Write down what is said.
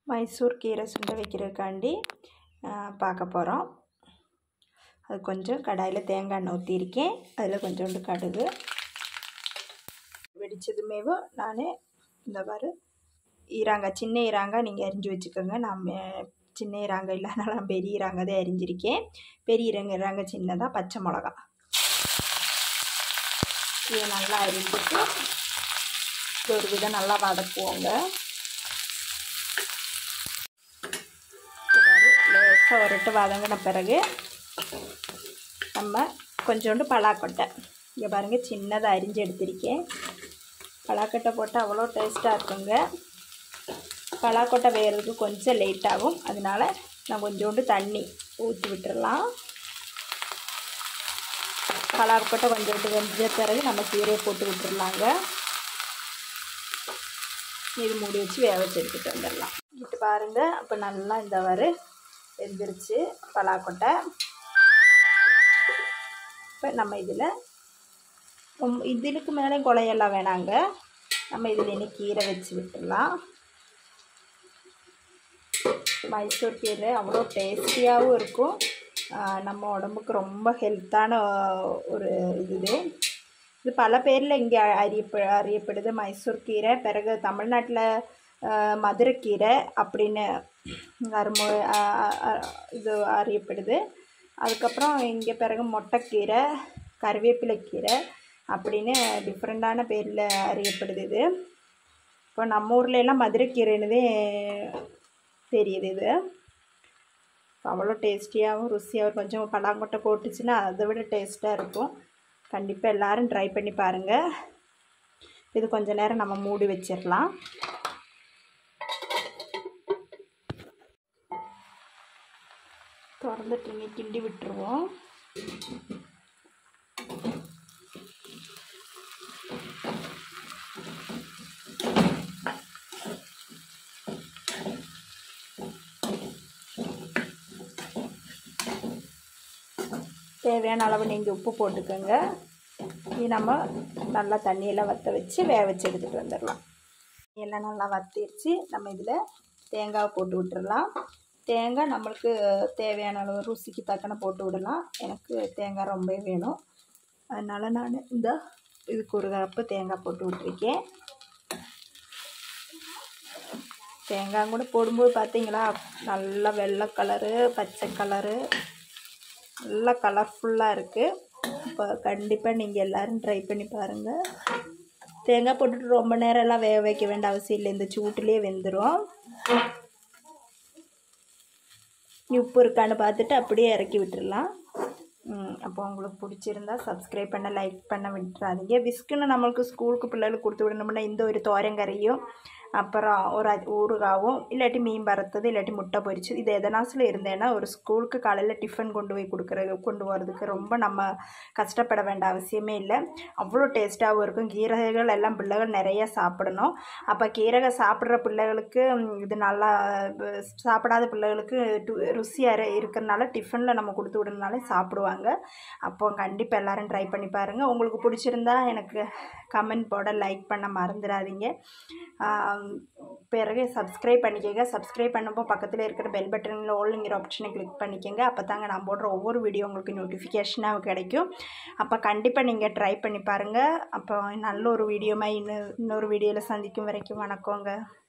மைசூர் கீரை சுண்டை வைக்கிறதுக்காண்டி பார்க்க போகிறோம் அது கொஞ்சம் கடாயில் தேங்காய் எண்ணெய் ஊற்றிருக்கேன் அதில் கொஞ்சோண்டு கடுகு வெடித்ததுமேவும் நான் இந்த மாதிரி ஈராங்காய் சின்ன ஈராங்காய் நீங்கள் அரிஞ்சு வச்சுக்கோங்க நான் மே- சின்ன ஈராங்காய் இல்லாதனால நான் பெரிய ஈராங்காய் தான் அரிஞ்சிருக்கேன் பெரிய ஈரங்க ஈராங்காய் சின்னதாக பச்சை மிளகா இதை நல்லா அரிஞ்சிட்டு இது ஒரு விதம் நல்லா வதக்குவோங்க லேசாக ஒருட்டு வதங்கின பிறகு நம்ம கொஞ்சோண்டு பலாக்கொட்டை இங்கே பாருங்கள் சின்னதாக அரிஞ்சு எடுத்திருக்கேன் பலாக்கொட்டை போட்டால் அவ்வளோ டேஸ்ட்டாக இருக்குங்க பலாக்கொட்டை வேகிறதுக்கு கொஞ்சம் லேட் ஆகும் அதனால நான் கொஞ்சோண்டு தண்ணி ஊற்றி விட்டுறலாம் பலாக்கொட்டை கொஞ்சோண்டு வெந்த பிறகு நம்ம கீரையை போட்டு விட்டுறலாங்க இது மூடி வச்சு வேக வச்சு எடுத்துகிட்டு வந்துடலாம் இட்டு பாருங்கள் அப்போ நல்லா இந்த வரு வெந்துருச்சு பலாக்கொட்டை இப்போ நம்ம இதில் இதுக்கு மேலே குழையெல்லாம் வேணாங்க நம்ம இதில் இனி கீரை வச்சு விட்டுடலாம் மைசூர் கீரை அவ்வளோ டேஸ்டியாகவும் இருக்கும் ஆஹ் நம்ம உடம்புக்கு ரொம்ப ஹெல்த்தான ஒரு இது இது பல பேரில் இங்கே அறியப்ப அறியப்படுது மைசூர் கீரை பிறகு தமிழ்நாட்டில் மதுரைக்கீரை அப்படின்னு அருமு இது அறியப்படுது அதுக்கப்புறம் இங்கே பிறகு மொட்டைக்கீரை கருவேப்பிலைக்கீரை அப்படின்னு டிஃப்ரெண்ட்டான பேரில் அறியப்படுது இது இப்போ நம்ம ஊர்ல எல்லாம் மதுரைக்கீரைன்னு தெரியுது இது அவ்வளோ டேஸ்டியாகவும் ருசியாகவும் கொஞ்சம் பலாங்கொட்டை போட்டுச்சுன்னா அதை விட டேஸ்ட்டாக இருக்கும் கண்டிப்பாக எல்லோரும் ட்ரை பண்ணி பாருங்கள் இது கொஞ்ச நேரம் நம்ம மூடி வச்சிடலாம் திறந்துட்டுங்க கிண்டி விட்டுருவோம் தேவையான அளவு நீங்கள் உப்பு போட்டுக்கோங்க இது நம்ம நல்லா தண்ணியெல்லாம் வற்ற வச்சு வேக வச்சு எடுத்துகிட்டு வந்துடலாம் எல்லாம் நல்லா வத்திருச்சு நம்ம இதில் தேங்காய் போட்டு விட்டுறலாம் தேங்காய் நம்மளுக்கு தேவையான அளவு ருசிக்கு தக்கன போட்டு விடலாம் எனக்கு தேங்காய் ரொம்ப வேணும் அதனால் நான் இந்த இதுக்கு ஒரு கப்பு தேங்காய் போட்டு விட்ருக்கேன் தேங்காய் கூட போடும்போது பார்த்தீங்களா நல்லா வெள்ளை கலரு பச்சை கலரு நல்லா கலர்ஃபுல்லாக இருக்குது இப்போ கண்டிப்பாக நீங்கள் எல்லோரும் ட்ரை பண்ணி பாருங்கள் தேங்காய் போட்டுட்டு ரொம்ப நேரம்லாம் வேக வைக்க வேண்டிய அவசியம் இல்லை இந்த சூட்டுலேயே வெந்துடும் உப்பு இருக்கான்னு பார்த்துட்டு அப்படியே இறக்கி விட்டுடலாம் அப்போ உங்களுக்கு பிடிச்சிருந்தா சப்ஸ்கிரைப் பண்ண லைக் பண்ண விட்டுறாதீங்க விஸ்க்குன்னு நம்மளுக்கு ஸ்கூலுக்கு பிள்ளைகளுக்கு கொடுத்து விடணும்னா இந்த ஒரு தோரங்கறியும் அப்புறம் ஒரு அ- ஊறுகாவும் இல்லாட்டி மீன் வறுத்தது இல்லாட்டி முட்டை பொரிச்சு இது எதனாசில் இருந்தேன்னா ஒரு ஸ்கூலுக்கு காலையில் டிஃபன் கொண்டு போய் கொடுக்குறது கொண்டு போகிறதுக்கு ரொம்ப நம்ம கஷ்டப்பட வேண்டிய அவசியமே இல்லை அவ்வளோ டேஸ்ட்டாகவும் இருக்கும் கீரைகள் எல்லாம் பிள்ளைகள் நிறைய சாப்பிடணும் அப்போ கீரை சாப்பிட்ற பிள்ளைகளுக்கு ம், இது நல்லா அஹ், சாப்பிடாத பிள்ளைகளுக்கு டு- ருசியாக இருக்கிறனால டிஃபனில் நம்ம கொடுத்து விடுறதுனால சாப்பிடுவாங்க அப்போ கண்டிப்பாக எல்லாரும் ட்ரை பண்ணி பாருங்கள் உங்களுக்கு பிடிச்சிருந்தா எனக்கு கமெண்ட் போட லைக் பண்ண மறந்துடாதீங்க ஆம், பிறகு சப்ஸ்கிரைப் பண்ணிக்கோங்க சப்ஸ்கிரைப் பண்ணும்போ பக்கத்தில் இருக்கிற பெல் பட்டனில் ஓல்ங்கிற ஆப்ஷனை கிளிக் பண்ணிக்கோங்க அப்போ தாங்க நான் போடுற ஒவ்வொரு வீடியோ உங்களுக்கு நோட்டிஃபிகேஷனாக கிடைக்கும் அப்போ கண்டிப்பாக நீங்கள் ட்ரை பண்ணி பாருங்கள் அப்போ நல்ல ஒரு வீடியோமாக இன்னும் இன்னொரு வீடியோவில் சந்திக்கும் வரைக்கும் வணக்கங்க